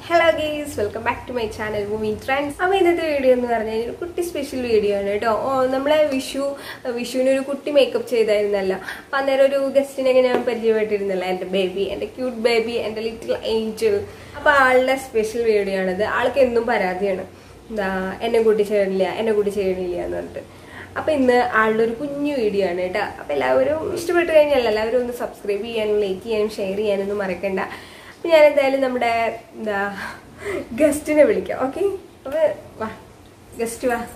Hello guys welcome back to my channel movie trends അപ്പോൾ ഇന്നത്തെ video എന്ന് പറഞ്ഞാൽ ഒരു കുട്ടി സ്പെഷ്യൽ വീഡിയോ ആണ് കേട്ടോ ഓ നമ്മളെ വിഷു വിഷുവിന് ഒരു കുട്ടി മേക്കപ്പ് ചെയ്തായിരുന്നല്ലോ അപ്പം അന്നേരം ഒരു ഗസ്റ്റിനൊക്കെ ഞാൻ പരിചയപ്പെട്ടിരുന്നല്ലോ എൻ്റെ ബേബി എൻ്റെ ക്യൂട്ട് ബേബി എൻ്റെ ലിറ്റിൽ ഏഞ്ചൽ അപ്പോൾ ആളുടെ സ്പെഷ്യൽ വീഡിയോ ആണിത് ആൾക്ക് എന്നും പരാതിയാണ് എന്താ എന്നെ കൂട്ടി ചെയ്യണില്ല എന്നെ കൂട്ടി ചെയ്യണില്ല എന്ന് പറഞ്ഞിട്ട് അപ്പൊ ഇന്ന് ആളുടെ ഒരു കുഞ്ഞു വീഡിയോ ആണ് കേട്ടോ അപ്പൊ എല്ലാവരും ഇഷ്ടപ്പെട്ട് കഴിഞ്ഞാൽ എല്ലാവരും ഒന്ന് സബ്സ്ക്രൈബ് ചെയ്യാനും ലൈക്ക് ചെയ്യാനും ഷെയർ ചെയ്യാനൊന്നും മറക്കണ്ട അപ്പൊ ഞാൻ എന്തായാലും നമ്മുടെ എന്താ ഗസ്റ്റിനെ വിളിക്കാം ഓക്കെ അപ്പൊ വാ ഗസ്റ്റ് വാ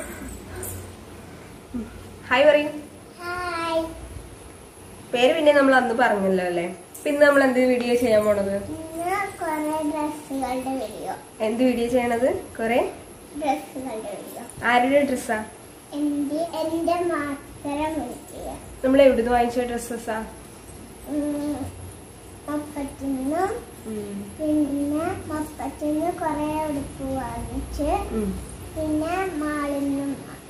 ഹായ് പറയും ഹായ് പേര് പിന്നെ നമ്മൾ അന്ന് പറഞ്ഞല്ലോ അല്ലേ അപ്പൊ ഇന്ന് നമ്മൾ എന്ത് വീഡിയോ ചെയ്യാൻ പോണത് ഇന്ന് കുറെ ഡ്രസ്സുകളുടെ വീഡിയോ എന്ത് വീഡിയോ ചെയ്യണത് കുറെ ഡ്രസ്സുകളുടെ വീഡിയോ ആരുടെ ഡ്രസ്സാ എന്റെ എന്റെ മാത്രം വിളിക്കുക നമ്മൾ എവിടുന്ന് വാങ്ങിച്ച ഡ്രസ്സസാ മൊപ്പത്തിന്നും പിന്നെ മൊപ്പത്തിന്ന് കുറെ ഉടുപ്പ് വാങ്ങിച്ച് പിന്നെ മാളിന്നും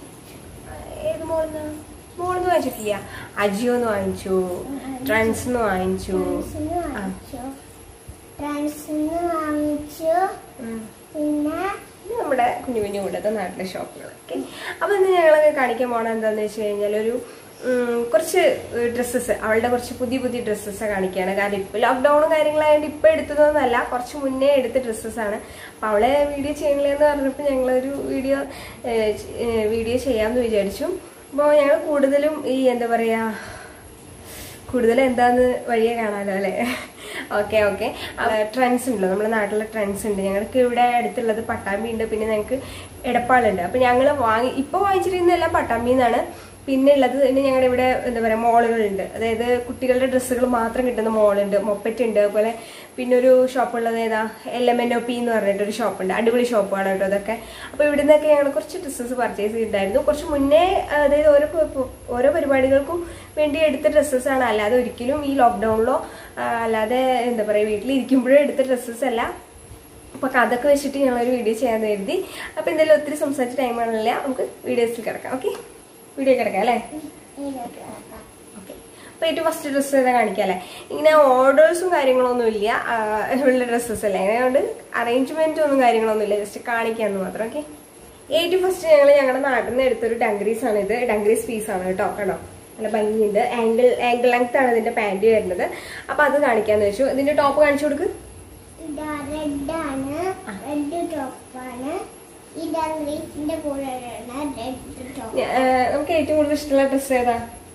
ഏത് മോളിന്ന് മോളിന്ന് വാങ്ങിച്ചിട്ടില്ല അജിയോന്ന് വാങ്ങിച്ചു ട്രെൻഡ്സ് വാങ്ങിച്ചു ട്രാൻസിന്ന് വാങ്ങിച്ചു ട്രാൻസിന്ന് വാങ്ങിച്ചു ഉം. പിന്നെ ഇത് നമ്മുടെ കുഞ്ഞു കുഞ്ഞു ഇവിടുത്തെ നാട്ടിലെ ഷോപ്പുകളൊക്കെ അപ്പൊ ഇന്ന് ഞങ്ങളൊക്കെ കാണിക്കാൻ പോണ എന്താന്ന് വെച്ച് കഴിഞ്ഞാൽ ഒരു ഉം, കുറച്ച് ഡ്രസ്സസ് അവളുടെ കുറച്ച് പുതിയ പുതിയ ഡ്രസ്സസ് കാണിക്കുകയാണ് കാരണം ഇപ്പൊ ലോക്ക്ഡൌണും കാര്യങ്ങളായതുകൊണ്ട് ഇപ്പൊ എടുത്തതൊന്നല്ല കുറച്ച് മുന്നേ എടുത്ത ഡ്രസ്സസ് ആണ് അപ്പൊ അവളെ വീഡിയോ ചെയ്യണില്ലെന്ന് പറഞ്ഞപ്പോൾ ഞങ്ങളൊരു വീഡിയോ വീഡിയോ ചെയ്യാമെന്ന് വിചാരിച്ചു അപ്പോൾ ഞങ്ങൾ കൂടുതലും ഈ എന്താ പറയാ കൂടുതൽ എന്താന്ന് വഴിയെ കാണാലോ അല്ലേ ഓക്കെ ഓക്കെ ട്രെൻഡ്സ് ഉണ്ടല്ലോ നമ്മുടെ നാട്ടിലെ ട്രെൻഡ്സ് ഉണ്ട് ഞങ്ങൾക്ക് ഇവിടെ അടുത്തുള്ളത് പട്ടാമ്പി ഉണ്ട് പിന്നെ ഞങ്ങൾക്ക് എടപ്പാളുണ്ട് അപ്പൊ ഞങ്ങൾ വാങ്ങി ഇപ്പോൾ വാങ്ങിച്ചിരിക്കുന്നതെല്ലാം പട്ടാമ്പി നിന്നാണ് പിന്നെ ഉള്ളത് പിന്നെ ഞങ്ങളുടെ ഇവിടെ എന്താ പറയുക മോളുകളുണ്ട് അതായത് കുട്ടികളുടെ ഡ്രസ്സുകൾ മാത്രം കിട്ടുന്ന മോളുണ്ട് മൊപ്പറ്റ് ഉണ്ട് അതുപോലെ പിന്നെ ഒരു ഷോപ്പ് ഉള്ളത് ഏതാ L M N O P എന്ന് പറഞ്ഞിട്ട് ഒരു ഷോപ്പുണ്ട് അടിപൊളി ഷോപ്പാണ് കേട്ടോ അതൊക്കെ അപ്പോൾ ഇവിടെ നിന്നൊക്കെ ഞങ്ങൾ കുറച്ച് ഡ്രസ്സസ് പർച്ചേസ് ചെയ്തിട്ടുണ്ടായിരുന്നു കുറച്ച് മുന്നേ അതായത് ഓരോ പ- പ- ഓരോ പരിപാടികൾക്കും വേണ്ടി എടുത്ത ഡ്രസ്സസ് ആണ് അല്ലാതെ ഒരിക്കലും ഈ ലോക്ക്ഡൗണിലോ അല്ലാതെ എന്താ പറയുക വീട്ടിലിരിക്കുമ്പോഴേ എടുത്ത ഡ്രസ്സസ് അല്ല അപ്പൊ അതൊക്കെ വെച്ചിട്ട് ഞങ്ങളൊരു വീഡിയോ ചെയ്യാൻ കരുതി അപ്പൊ എന്തായാലും ഒത്തിരി സംസാരിച്ച ടൈമാണല്ല നമുക്ക് വീഡിയോസിൽ കിടക്കാം ഓക്കെ വീഡിയോ കിടക്കാം അല്ലേ ഇതിലൊക്കെ വെക്കാം. ഓക്കെ അപ്പോൾ ഏറ്റവും ഫസ്റ്റ് ഡ്രസ്സ് ഏതാ കാണിക്കാം അല്ലേ ഇങ്ങനെ ഓർഡേഴ്സും കാര്യങ്ങളൊന്നും ഇല്ല ആ, ഉള്ള ഡ്രസ്സസ് അല്ലേ അതുകൊണ്ട് അറേഞ്ച്മെന്റ് ഒന്നും കാര്യങ്ങളൊന്നും ഇല്ല ജസ്റ്റ് കാണിക്കാന്ന് മാത്രം ഓക്കെ ഏറ്റവും ഫസ്റ്റ് ഞങ്ങൾ ഞങ്ങളുടെ നാട്ടിൽ നിന്ന് എടുത്തൊരു ഡംഗ്രീസ് ആണ് ഇത് ഡംഗ്രീസ് പീസ് ആണ് കേട്ടോ കണ്ടോ നല്ല ഭംഗിയുണ്ട് ആംഗിൾ ആംഗിൾ ലെങ്ത് ആണ് ഇതിന്റെ പാന്റ് വരുന്നത് അപ്പൊ അത് കാണിക്കാന്ന് വെച്ചു ഇതിന്റെ ടോപ്പ് കാണിച്ചു കൊടുക്ക് ഇതാ റെഡാണ് റെഡ് ടോപ്പാണ് ഈ ഡംഗ്രീസിന്റെ കൂടെ റെഡ് ടോപ്പ് ഞ- ആ, നമുക്ക് ഏറ്റവും കൂടുതൽ ഇഷ്ടമുള്ള ഡ്രസ്സ് ഏതാ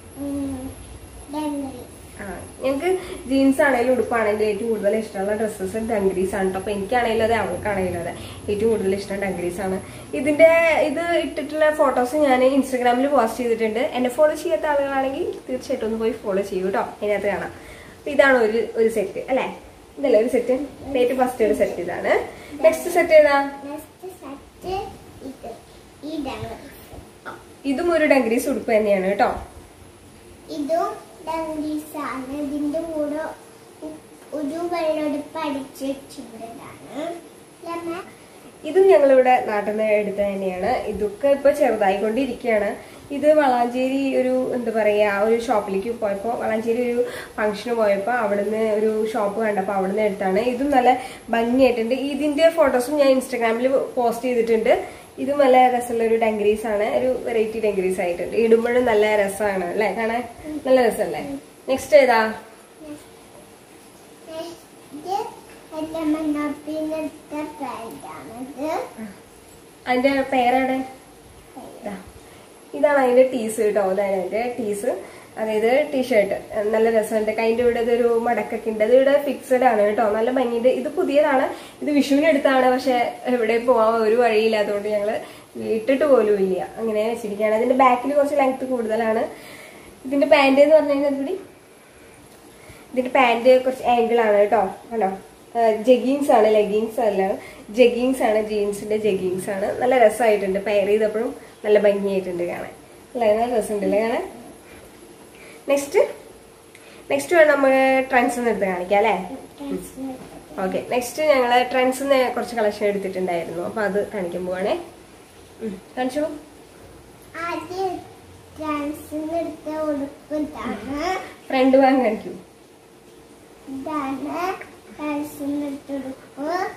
ഡംഗ്രീസ് ആ ഞങ്ങൾക്ക് ജീൻസ് ആണെങ്കിലും ഉടുപ്പാണെങ്കിലും ഏറ്റവും കൂടുതൽ ഇഷ്ടമുള്ള ഡ്രസ്സസ് ഡംഗ്രീസ് ആണ് കേട്ടോ അപ്പൊ എനിക്കാണെങ്കിലും അതെ അവൾക്കാണെങ്കിലും അതെ ഏറ്റവും കൂടുതൽ ഇഷ്ടം ഡംഗ്രീസ് ആണ് ഇതിന്റെ ഇത് ഇട്ടിട്ടുള്ള ഫോട്ടോസ് ഞാൻ ഇൻസ്റ്റാഗ്രാമിൽ പോസ്റ്റ് ചെയ്തിട്ടുണ്ട് എന്നെ ഫോളോ ചെയ്യാത്ത ആളുകളാണെങ്കിൽ തീർച്ചയായിട്ടും ഒന്ന് പോയി ഫോളോ ചെയ്യൂ കേട്ടോ അതിനകത്ത് കാണാം അപ്പൊ ഇതാണ് ഒരു ഒരു സെറ്റ് അല്ലേ ഇതല്ലേ ഒരു സെറ്റ് ഏറ്റവും ഫസ്റ്റ് ഒരു സെറ്റ് ഇതാണ് നെക്സ്റ്റ് സെറ്റ് ഏതാ നെക്സ്റ്റ് സെറ്റ് ഇത് ഈ ഡംഗ്രീസ് ആ, ഇതും ഒരു ഡംഗ്രീസ് ഉടുപ്പ് തന്നെയാണ് കേട്ടോ ഇതും ഡംഗ്രീസ് ആണ് ഇതിന്റെ കൂടെ ഉ- ഒരു വെള്ളെടുപ്പ് അടിച്ച് വെച്ചിട്ടുള്ളതാണ് ലെമൺ ഇതും ഞങ്ങളിവിടെ നാട്ടിൽ നിന്ന് എടുത്ത തന്നെയാണ് ഇതൊക്കെ ഇപ്പൊ ചെറുതായിക്കൊണ്ടിരിക്കുകയാണ് ഇത് വളാഞ്ചേരി ഒരു എന്താ പറയാ ഒരു ഷോപ്പിലേക്ക് പോയപ്പോൾ വളാഞ്ചേരി ഒരു ഫംഗ്ഷന് പോയപ്പോൾ അവിടുന്ന് ഒരു ഷോപ്പ് കണ്ടപ്പോൾ അവിടുന്ന് എടുത്താണ് ഇതും നല്ല ഭംഗിയായിട്ടുണ്ട് ഇതിന്റെ ഫോട്ടോസും ഞാൻ ഇൻസ്റ്റാഗ്രാമിൽ പോസ്റ്റ് ചെയ്തിട്ടുണ്ട് ഇതും നല്ല രസമുള്ള ഒരു ഡംഗ്രീസ് ആണ് ഒരു വെറൈറ്റി ഡംഗ്രീസ് ആയിട്ടുണ്ട് ഇടുമ്പോഴും നല്ല രസമാണ് അല്ലേ കാണാൻ നല്ല രസമല്ലേ നെക്സ്റ്റ് ഏതാ ഇത് ലെമൺ അപ്പിനത്തെ പാൻറ്റാണിത് അതിന്റെ പേരാണ് ഇതാ. ഇതാണ് അതിന്റെ ടീസ് കേട്ടോ അതാണ് അതിന്റെ ടീസ് അതായത് ടീഷർട്ട് നല്ല രസമുണ്ട് കൈൻ്റെ ഇവിടെ ഇതൊരു മടക്കൊക്കെ ഉണ്ട് അത് ഇവിടെ ഫിക്സഡ് ആണ് കേട്ടോ നല്ല ഭംഗിയുണ്ട് ഇത് പുതിയതാണ് ഇത് വിഷുവിന് എടുത്താണ് പക്ഷെ എവിടെ പോവാൻ ഒരു വഴിയില്ലാത്തതുകൊണ്ട് ഞങ്ങള് ഇട്ടിട്ട് പോലും ഇല്ല അങ്ങനെ വെച്ചിരിക്കുകയാണ് അതിന്റെ ബാക്കിൽ കുറച്ച് ലെങ്ത് കൂടുതലാണ് ഇതിന്റെ പാന്റ് എന്ന് പറഞ്ഞു കഴിഞ്ഞാൽ കൂടി ഇതിന്റെ പാന്റ് കുറച്ച് ആംഗിൾ ആണ് കേട്ടോ കണ്ടോ ജഗിങ്സ് ആണ് ലെഗിങ്സ് അല്ല ജഗിങ്സ് ആണ് ജീൻസിന്റെ ജഗിങ്സ് ആണ് നല്ല രസമായിട്ടുണ്ട് പെയർ ചെയ്തപ്പോഴും നല്ല ഭംഗിയായിട്ടുണ്ട് കാണാൻ അല്ലേ നല്ല രസമുണ്ടല്ലേ കാണാൻ നെക്സ്റ്റ് നെക്സ്റ്റ് വേണം നമ്മൾ ട്രെൻഡ്സ് എടുത്ത് കാണിക്കാം അല്ലേ ഓക്കെ നെക്സ്റ്റ് ഞങ്ങൾ ട്രെൻഡ്സ് കുറച്ച് കളക്ഷൻ എടുത്തിട്ടുണ്ടായിരുന്നു അപ്പൊ അത് കാണിക്കാൻ പോവാണേ ഉം, കാണിച്ചോളൂ ആദ്യം ഡാൻസിന് എടുത്ത ഉടുപ്പ് ഇതാണ് ഫ്രണ്ട് ഭാഗം കാണിക്കൂ ഇതാണ് ഡാൻസിന് എടുത്ത ഉടുപ്പ്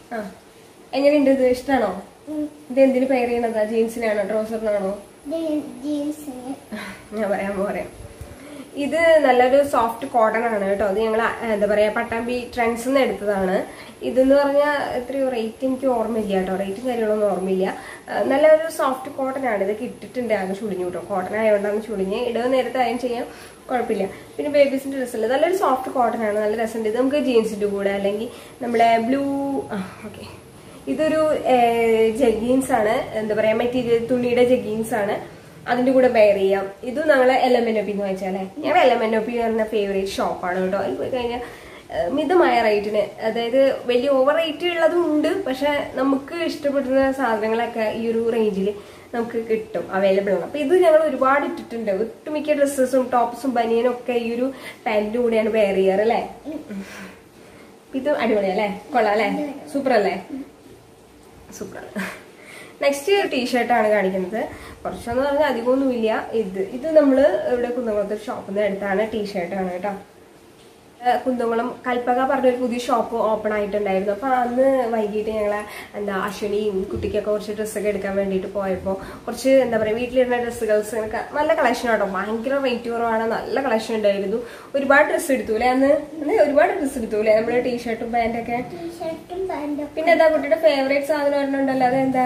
ആ എങ്ങനെയുണ്ട് ഇത് ഇഷ്ടമാണോ ഉം. ഇത് എന്തിനു പെയർ ചെയ്യണതാ ജീൻസിനാണോ ട്രൗസറിനാണോ ഇത് ജീൻസിന് ഞാൻ പറയാൻ പറയാം ഇത് നല്ലൊരു സോഫ്റ്റ് കോട്ടൺ ആണ് കേട്ടോ അത് ഞങ്ങൾ എന്താ പറയാ പട്ടാമ്പി ട്രെൻഡ്സ് നിന്ന് എടുത്തതാണ് ഇതെന്ന് പറഞ്ഞാൽ എത്രയോ റേറ്റ് എനിക്ക് ഓർമ്മയില്ല കേട്ടോ റേറ്റും കാര്യങ്ങളൊന്നും ഓർമ്മയില്ല ആ, നല്ലൊരു സോഫ്റ്റ് കോട്ടൺ ആണ് ഇതൊക്കെ ഇട്ടിട്ടുണ്ട് ആകെ ചുളിഞ്ഞു കേട്ടോ കോട്ടൺ ആയതുകൊണ്ടാണ് ചുളിഞ്ഞ് ഇടവ് നേരത്തെ അയൺ ചെയ്യാം കുഴപ്പമില്ല പിന്നെ ബേബീസിന്റെ ഡ്രസ്സല്ല നല്ലൊരു സോഫ്റ്റ് കോട്ടൺ ആണ് നല്ല രസമുണ്ട് ഇത് നമുക്ക് ജീൻസിന്റെ കൂടെ അല്ലെങ്കിൽ നമ്മുടെ ബ്ലൂ ആ ഓക്കെ ഇതൊരു ജഗീൻസ് ആണ് എന്താ പറയാ മെറ്റീരിയൽ തുണിയുടെ ജഗീൻസ് ആണ് അതിന്റെ കൂടെ വെയർ ചെയ്യാം ഇത് ഞങ്ങൾ L M N O P എന്ന് വെച്ചാലേ ഞങ്ങൾ L M N O P പറഞ്ഞ ഫേവറേറ്റ് ഷോപ്പാണ് കേട്ടോ അതിൽ പോയി കഴിഞ്ഞാൽ ഏഹ്, മിതമായ റേറ്റിന് അതായത് വലിയ ഓവർ റേറ്റ് ഉള്ളതും ഉണ്ട് പക്ഷെ നമുക്ക് ഇഷ്ടപ്പെടുന്ന സാധനങ്ങളൊക്കെ ഈ ഒരു റേഞ്ചിൽ നമുക്ക് കിട്ടും അവൈലബിൾ ആണ് അപ്പൊ ഇത് ഞങ്ങൾ ഒരുപാട് ഇട്ടിട്ടുണ്ട് ഒട്ടുമിക്ക ഡ്രസ്സസും ടോപ്സും ബനിയനും ഒക്കെ ഈ ഒരു പാന്റിന്റെ കൂടെയാണ് വെയർ ചെയ്യാറ് അല്ലേ ഇത് അടിപൊളിയല്ലേ കൊള്ളാം അല്ലേ സൂപ്പർ അല്ലേ സൂപ്പറാണ് നെക്സ്റ്റ് ടീഷർട്ടാണ് കാണിക്കുന്നത് കുറച്ചെന്ന് പറഞ്ഞാൽ അധികമൊന്നുമില്ല ഇത് ഇത് നമ്മൾ ഇവിടെ കുന്നംകുളത്ത് ഷോപ്പിൽ നിന്ന് എടുത്താണ് ടീഷർട്ടാണ് കേട്ടോ ഏഹ് കുന്നംകുളം കൽപ്പക പറഞ്ഞൊരു പുതിയ ഷോപ്പ് ഓപ്പൺ ആയിട്ടുണ്ടായിരുന്നു അപ്പോൾ അന്ന് വൈകിട്ട് ഞങ്ങൾ എന്താ അശ്വിനിയും കുട്ടിക്കൊക്കെ കുറച്ച് ഡ്രസ്സൊക്കെ എടുക്കാൻ വേണ്ടിയിട്ട് പോയപ്പോൾ കുറച്ച് എന്താ പറയുക വീട്ടിലിടുന്ന ഡ്രസ്സുകൾസ് ഒക്കെ നല്ല കളക്ഷൻ ആട്ടോ ഭയങ്കര റേറ്റ് കുറവാണ് നല്ല കളക്ഷൻ ഉണ്ടായിരുന്നു ഒരുപാട് ഡ്രസ്സ് എടുത്തു അല്ലേ അന്ന് അന്ന് ഒരുപാട് ഡ്രസ്സ് എടുത്തു അല്ലേ നമ്മുടെ ടീഷർട്ടും പാൻറ്റൊക്കെ ടീഷർട്ടും പാൻറ്റും പിന്നെ എന്താ കുട്ടിയുടെ ഫേവറേറ്റ് സാധനം ഒരെണ്ണമുണ്ടല്ലോ അതെന്താ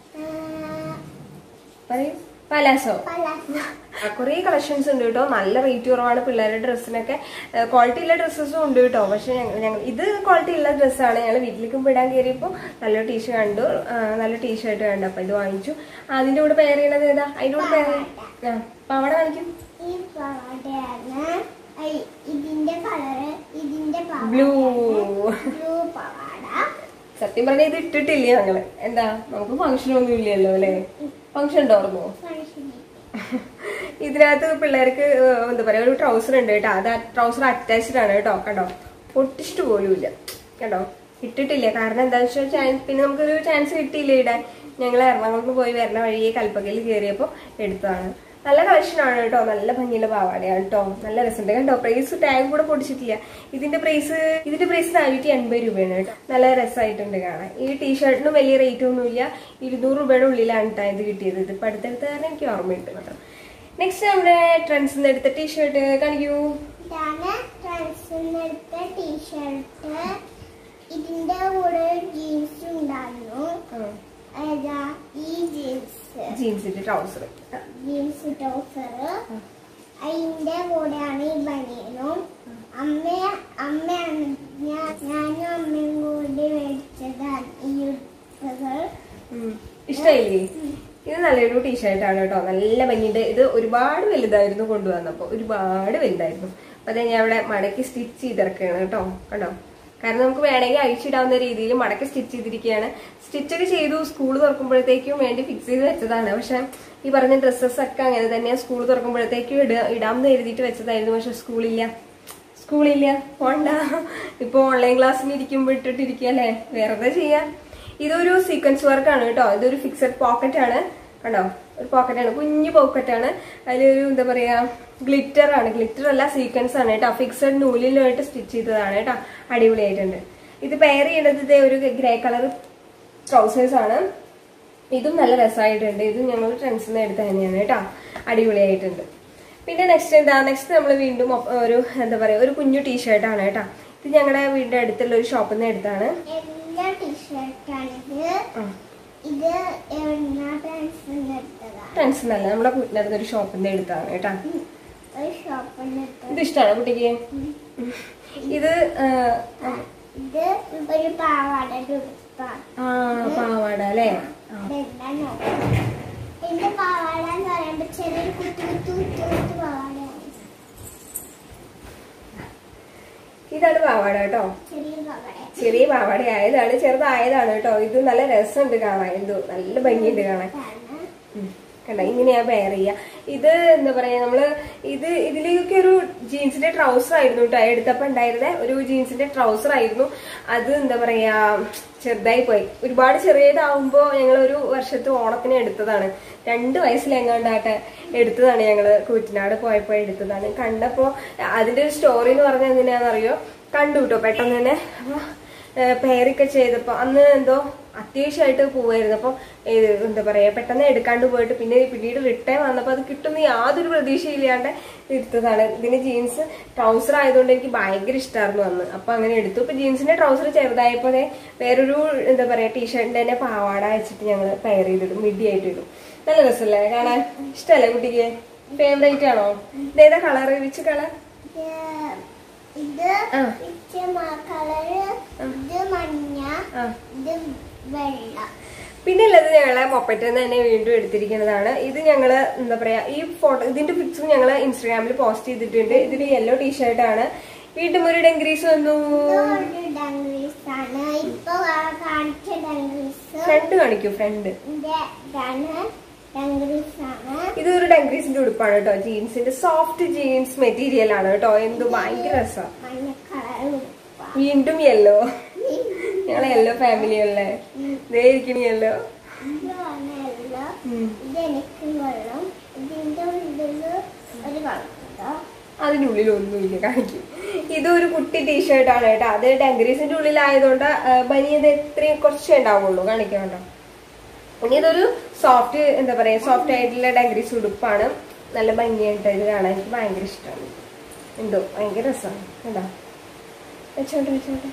പറയൂ പലാസോ പലാസോ കുറേ കളക്ഷൻസ് ഉണ്ട് കേട്ടോ നല്ല റേറ്റ് കുറവാണ് പിള്ളേരുടെ ഡ്രസ്സിനൊക്കെ ക്വാളിറ്റി ഉള്ള ഡ്രസ്സസും ഉണ്ട് കേട്ടോ പക്ഷെ ഞങ്ങൾ ഞങ്ങൾ ഇത് ക്വാളിറ്റി ഉള്ള ഡ്രസ്സാണ് ഞങ്ങൾ വീട്ടിലേക്കും ഇടാൻ കയറിയപ്പോൾ നല്ലൊരു ടീഷർട്ട് കണ്ടു ആ, നല്ല ടീഷർട്ട് കണ്ടു അപ്പോൾ ഇത് വാങ്ങിച്ചു അതിന്റെ കൂടെ പെയർ ചെയ്യണത് ഏതാ അതിന്റെ കൂടെ പെയർ ആ പാവട കാണിക്കും ഈ പാവാടയാണ് ഐ, ഇതിന്റെ കളറ് ഇതിന്റെ പാവാട ബ്ലൂ ബ്ലൂ പാവാട സത്യം പറഞ്ഞാൽ ഇത് ഇട്ടിട്ടില്ല ഞങ്ങള് എന്താ നമുക്ക് ഫംഗ്ഷൻ ഒന്നും ഇല്ലല്ലോ അല്ലേ ഫംഗ്ഷൻ ഉണ്ടായിരുന്നോ മനുഷ്യനെ ഇതിനകത്ത് പിള്ളേർക്ക് ഏഹ്, എന്താ പറയാ ഒരു ട്രൗസർ ഉണ്ട് കേട്ടോ അത് ട്രൗസർ അറ്റാച്ച്ഡ് ആണ് കേട്ടോ കണ്ടോ പൊട്ടിച്ചിട്ട് പോലുമില്ല കണ്ടോ ഇട്ടിട്ടില്ല കാരണം എന്താണെന്ന് വെച്ചാൽ ചാൻസ് പിന്നെ നമുക്കൊരു ചാൻസ് കിട്ടിയില്ല ഇടാൻ ഞങ്ങൾ എറണാകുളത്ത് പോയി വരുന്ന വഴിയെ കൽപ്പകയിൽ കയറിയപ്പോൾ എടുത്തതാണ് നല്ല കളക്ഷൻ ആണ് കേട്ടോ നല്ല ഭംഗിയുള്ള പാവാടയാണ് കേട്ടോ നല്ല രസമുണ്ട് കണ്ടോ പ്രൈസ് ടാഗ് കൂടെ പൊടിച്ചിട്ടില്ല ഇതിന്റെ പ്രൈസ് ഇതിന്റെ പ്രൈസ് നാനൂറ്റി എൺപത് രൂപയാണ് കേട്ടോ നല്ല രസമായിട്ടുണ്ട് കാണാൻ ഈ ടീഷർട്ടിന് വലിയ റേറ്റ് ഒന്നുമില്ല ഇരുന്നൂറ് രൂപയുടെ ഉള്ളിലാണ് കേട്ടോ ഇത് കിട്ടിയത് ഇത് ഇപ്പൊ അടുത്തടുത്ത് കാരണം എനിക്ക് ഓർമ്മയുണ്ട് കേട്ടോ നെക്സ്റ്റ് നമ്മുടെ ട്രെൻഡ്സിൽ നിന്ന് എടുത്ത ടീഷർട്ട് കാണിക്കൂ ഇതാണ് ട്രാൻസ്ഫറിനെടുത്ത ടീഷർട്ട് ഇതിന്റെ കൂടെ ജീൻസ് ഉണ്ടായിരുന്നു ഏതാ ഈ ജീൻസ് ജീൻസിന്റെ ട്രൗസർ ജീൻസ് ടോസർ അതിന്റെ കൂടെയാണ് ഈ ബനിയനും അമ്മ അമ്മയാണ് ഞാൻ ഞാനും അമ്മയും കൂടി മേടിച്ചതാണ് ഈ ഉടുപ്പുകൾ ഇഷ്ടമായില്ലേ ഇത് നല്ലൊരു ടീഷർട്ടാണ് കേട്ടോ നല്ല ഭംഗിയുണ്ട് ഇത് ഒരുപാട് വലുതായിരുന്നു കൊണ്ടുവന്നപ്പോ ഒരുപാട് വലുതായിരുന്നു അപ്പൊ അത് ഞാൻ ഇവിടെ മടക്കി സ്റ്റിച്ച് ചെയ്തിറക്കുകയാണ് കേട്ടോ കണ്ടോ കാരണം നമുക്ക് വേണമെങ്കിൽ അഴിച്ചിടാവുന്ന രീതിയിൽ മടക്കി സ്റ്റിച്ച് ചെയ്തിരിക്കുകയാണ് സ്റ്റിച്ചൊക്കെ ചെയ്തു സ്കൂൾ തുറക്കുമ്പോഴത്തേക്കും വേണ്ടി ഫിക്സ് ചെയ്ത് വെച്ചതാണ് പക്ഷെ ഈ പറഞ്ഞ ഡ്രസ്സസ് ഒക്കെ അങ്ങനെ തന്നെ സ്കൂൾ തുറക്കുമ്പോഴത്തേക്കും ഇട ഇടാമെന്ന് എഴുതിയിട്ട് വെച്ചതായിരുന്നു പക്ഷെ സ്കൂളില്ല സ്കൂളില്ല പോണ്ട ഇപ്പൊ ഓൺലൈൻ ക്ലാസ്സിന് ഇരിക്കുമ്പോൾ ഇട്ടിട്ടിരിക്കല്ലേ വേറെ ചെയ്യാം ഇതൊരു സീക്വൻസ് വർക്ക് ആണ് കേട്ടോ ഇതൊരു ഫിക്സഡ് പോക്കറ്റ് ആണ് കണ്ടോ ഒരു പോക്കറ്റ് ആണ് കുഞ്ഞു പോക്കറ്റ് ആണ് അതിലൊരു എന്താ പറയാ ഗ്ലിറ്റർ ആണ് ഗ്ലിറ്റർ അല്ല സീക്വൻസ് ആണ് കേട്ടോ ഫിക്സഡ് നൂലിലായിട്ട് സ്റ്റിച്ച് ചെയ്തതാണ് കേട്ടോ അടിപൊളിയായിട്ടുണ്ട് ഇത് പെയർ ചെയ്യേണ്ടത് ഇതേ ഒരു ഗ്രേ കളർ ട്രൗസേഴ്സ് ആണ് ഇതും നല്ല രസമായിട്ടുണ്ട് ഇതും ഞങ്ങൾ ട്രെൻഡ്സിൽ നിന്ന് എടുത്ത തന്നെയാണ് കേട്ടോ അടിപൊളിയായിട്ടുണ്ട് പിന്നെ നെക്സ്റ്റ് എന്താ നെക്സ്റ്റ് നമ്മൾ വീണ്ടും ഒപ്പ- ഒരു എന്താ പറയാ ഒരു കുഞ്ഞു ടീഷർട്ടാണ് കേട്ടോ ഇത് ഞങ്ങളുടെ വീടിന്റെ അടുത്തുള്ള ഒരു ഷോപ്പിൽ നിന്ന് എടുത്താണ് എല്ലാ ടീഷർട്ടാണിത് ഇത് എവിടുന്ന ട്രാൻസ്ഫറിനെടുത്തതാണ് ഫ്രണ്ട്സ് നല്ല നമ്മുടെ വീട്ടിനടുത്ത് ഒരു ഷോപ്പിൽ നിന്ന് എടുത്താണ് കേട്ടോ ഒരു ഷോപ്പിൽ നിന്ന് ഇത് ഇഷ്ടമാണ് കുട്ടിക്ക് ഇത് ആ, ഇത് ഒരു പാവാടയുടെ ഉടുപ്പാണ് ആ പാവാട അല്ലേ ആ. ഇതെല്ലാം നോക്കാം ഇതിന്റെ പാവാട എന്ന് പറയുമ്പോ ചെറിയൊരു കുത്തു കുത്തു കുത്തു കുത്തു പാവാടയാണ് ഇതാണ് പാവാട കേട്ടോ ചെറിയ പാവാട ചെറിയ പാവാട ആയതാണ് ചെറുതായതാണ് കേട്ടോ ഇത് നല്ല രസമുണ്ട് കാണാൻ എന്തോ നല്ല ഭംഗിയുണ്ട് കാണാൻ ഉം. കണ്ട ഇങ്ങനെയാ പെയർ ചെയ്യുക ഇത് എന്താ പറയാ നമ്മള് ഇത് ഇതിലേക്ക് ഒരു ജീൻസിന്റെ ട്രൗസർ ആയിരുന്നു കേട്ടോ എടുത്തപ്പോ ഉണ്ടായിരുന്നെ ഒരു ജീൻസിന്റെ ട്രൗസർ ആയിരുന്നു അത് എന്താ പറയാ ചെറുതായി പോയി ഒരുപാട് ചെറിയതാവുമ്പോ ഞങ്ങൾ ഒരു വർഷത്തെ ഓണത്തിന് എടുത്തതാണ് രണ്ട് വയസ്സിലെങ്ങാണ്ടാട്ടെ എടുത്തതാണ് ഞങ്ങള് കൂറ്റനാട് പോയപ്പോ എടുത്തതാണ് കണ്ടപ്പോ അതിന്റെ ഒരു സ്റ്റോറി എന്ന് പറഞ്ഞാൽ എങ്ങനെയാണെന്നറിയോ കണ്ടു കേട്ടോ പെട്ടെന്ന് തന്നെ അപ്പൊ പെയറൊക്കെ ചെയ്തപ്പോൾ അന്ന് എന്തോ അത്യാവശ്യമായിട്ട് പോവായിരുന്നു അപ്പോൾ എന്താ പറയാ പെട്ടെന്ന് എടുക്കാണ്ട് പോയിട്ട് പിന്നെ പിന്നീട് റിട്ടേൺ വന്നപ്പോൾ അത് കിട്ടുന്ന യാതൊരു പ്രതീക്ഷയില്ലാണ്ട് എടുത്തതാണ് ഇതിന് ജീൻസ് ട്രൗസർ ആയതുകൊണ്ട് എനിക്ക് ഭയങ്കര ഇഷ്ടമായിരുന്നു അന്ന് അപ്പൊ അങ്ങനെ എടുത്തു ഇപ്പൊ ജീൻസിന്റെ ട്രൗസർ ചെറുതായപ്പോ ദേ വേറൊരു എന്താ പറയാ ടീഷർട്ടിന്റെ തന്നെ പാവാട വെച്ചിട്ട് ഞങ്ങൾ പെയർ ചെയ്തിടും മിഡി ആയിട്ട് ഇടും നല്ല രസമല്ലേ കാണാൻ ഇഷ്ടമല്ലേ കുട്ടിക്ക് ഫേവറേറ്റ് ആണോ ഇതേതാ കളർ വിച്ച് കളർ ഇത് ആ. പിച്ച കളറ് ഇത് മഞ്ഞ ആ ഇത് വെള്ള പിന്നെ ഉള്ളത് ഞങ്ങളെ മൊപ്പറ്റിൽ നിന്ന് തന്നെ വീണ്ടും എടുത്തിരിക്കുന്നതാണ് ഇത് ഞങ്ങള് എന്താ പറയാ ഈ ഫോട്ടോ ഇതിന്റെ പിക്ചർ ഞങ്ങള് ഇൻസ്റ്റാഗ്രാമിൽ പോസ്റ്റ് ചെയ്തിട്ടുണ്ട് ഇതിൽ യെല്ലോ ടീഷർട്ട് ആണ് വീണ്ടും ഒരു ഡെങ്ക്രീസ് വന്നു ഇതൊരു ഡംഗ്രീസ് ആണ് ഇപ്പൊ കാണിച്ച ഡംഗ്രീസ് ഫ്രണ്ട് കാണിക്കൂ ഫ്രണ്ട് ഇത് ഇതാണ് ഡംഗ്രീസ് ആണ് ഇത് ഒരു ഡെങ്ക്രീസിന്റെ ഉടുപ്പാണ് കേട്ടോ ജീൻസിന്റെ സോഫ്റ്റ് ജീൻസ് മെറ്റീരിയൽ ആണ് കേട്ടോ എന്ത് ഭയങ്കര രസം മഞ്ഞ കളർ വീണ്ടും യെല്ലോ ഞങ്ങളെ യെല്ലോ ഫാമിലി അല്ലേ ദേ ഇരിക്കണ യെല്ലോ ഇതാണ് എല്ലാം ഇത് എനിക്ക് വെള്ളം ഇതിന്റെ ഉള്ളില് ഒരു കളറുണ്ടോ അതിനുള്ളിൽ ഒന്നുമില്ല കാണിക്കും ഇത് ഒരു കുട്ടി ടീഷർട്ട് ആണ് കേട്ടോ അത് ഡെങ്ക്രീസിന്റെ ഉള്ളിലായതുകൊണ്ട് ബനിയത് എത്രയും കുറച്ചേ ഉണ്ടാവുള്ളൂ കാണിക്കാൻ കേട്ടോ ഇനി ഇതൊരു സോഫ്റ്റ് എന്താ പറയാ സോഫ്റ്റ് ആയിട്ടുള്ള ഡെങ്ക്രീസ് ഉടുപ്പാണ് നല്ല ഭംഗിയായിട്ട് ഇത് കാണാൻ എനിക്ക് ഭയങ്കര ഇഷ്ടമാണ് എന്തോ ഭയങ്കര രസമാണ് കേട്ടോ വെച്ചോട്ടെ വെച്ചോട്ടെ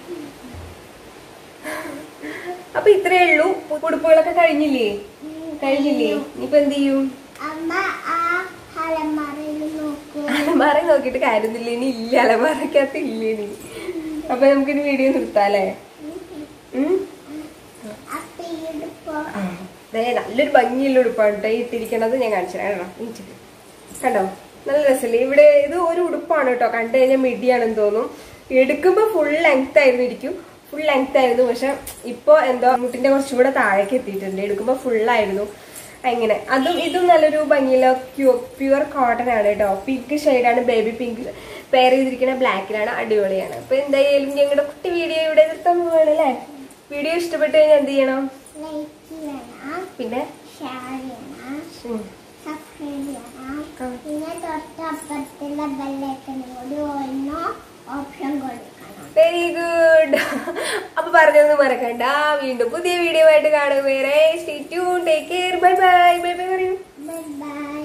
അപ്പൊ ഇത്രയേ ഉള്ളൂ ഉടുപ്പുകളൊക്കെ കഴിഞ്ഞില്ലേ കഴിഞ്ഞില്ലേ ഇനിയിപ്പോ എന്ത് ചെയ്യും അമ്മ ആ അലമാരയിൽ നോക്കൂ അലമാര നോക്കിയിട്ട് കാര്യമൊന്നുമില്ല ഇനി ഇല്ല അലമാരക്കകത്ത് ഇല്ല ഇനി അപ്പൊ നമുക്കിനി വീഡിയോ നിർത്താല്ലേ ഉം? അപ്പൊ ഈ ഉടുപ്പ് ആ, ദേ നല്ലൊരു ഭംഗിയുള്ള ഉടുപ്പാണ് കേട്ടോ ഈ ഇട്ടിരിക്കണത് ഞാൻ കാണിച്ചു തരാം കേട്ടോ നീച്ചിട്ട് കണ്ടോ നല്ല രസമില്ലേ ഇവിടെ ഇത് ഒരു ഉടുപ്പാണ് കേട്ടോ കണ്ടു കഴിഞ്ഞാൽ മിഡിയാണെന്ന് തോന്നും എടുക്കുമ്പോ ഫുൾ ലെങ്ത് ആയിരുന്നു ഇരിക്കും ഫുൾ ലെങ്ത് ആയിരുന്നു പക്ഷെ ഇപ്പൊ എന്തോ മുട്ടിന്റെ കുറച്ചും കൂടെ താഴേക്ക് എത്തിയിട്ടുണ്ട് എടുക്കുമ്പോ full ആയിരുന്നു അങ്ങനെ അതും ഇതും നല്ലൊരു ഭംഗിയുള്ള പ്യുവർ കോട്ടൺ ആണ് കേട്ടോ പിങ്ക് ഷെയ്ഡാണ് ബേബി പിങ്ക് പെയർ ചെയ്തിരിക്കുന്ന ബ്ലാക്കിലാണ് അടിപൊളിയാണ് അപ്പൊ എന്തായാലും ഞങ്ങളുടെ കുട്ടി വീഡിയോ ഇവിടെ നിർത്താൻ പോവാണ് അല്ലേ വീഡിയോ ഇഷ്ടപ്പെട്ട് കഴിഞ്ഞാൽ എന്ത് ചെയ്യണം ലൈക്ക് ചെയ്യണം പിന്നെ ഷെയർ ചെയ്യണം ഉം, സബ്സ്ക്രൈബ് ചെയ്യണം ആ. പിന്നെ തൊട്ടപ്പുറത്തുള്ള ബെല്ലൈക്കനും കൂടി ഓരോ ഓപ്ഷൻ കൊടുക്കണം വെരി ഗുഡ് അപ്പൊ പറഞ്ഞൊന്നും മറക്കണ്ട വീണ്ടും പുതിയ വീഡിയോ ആയിട്ട് കാണും വേറെ stay tune take care bye bye bye bye പറയൂ ബൈ ബൈ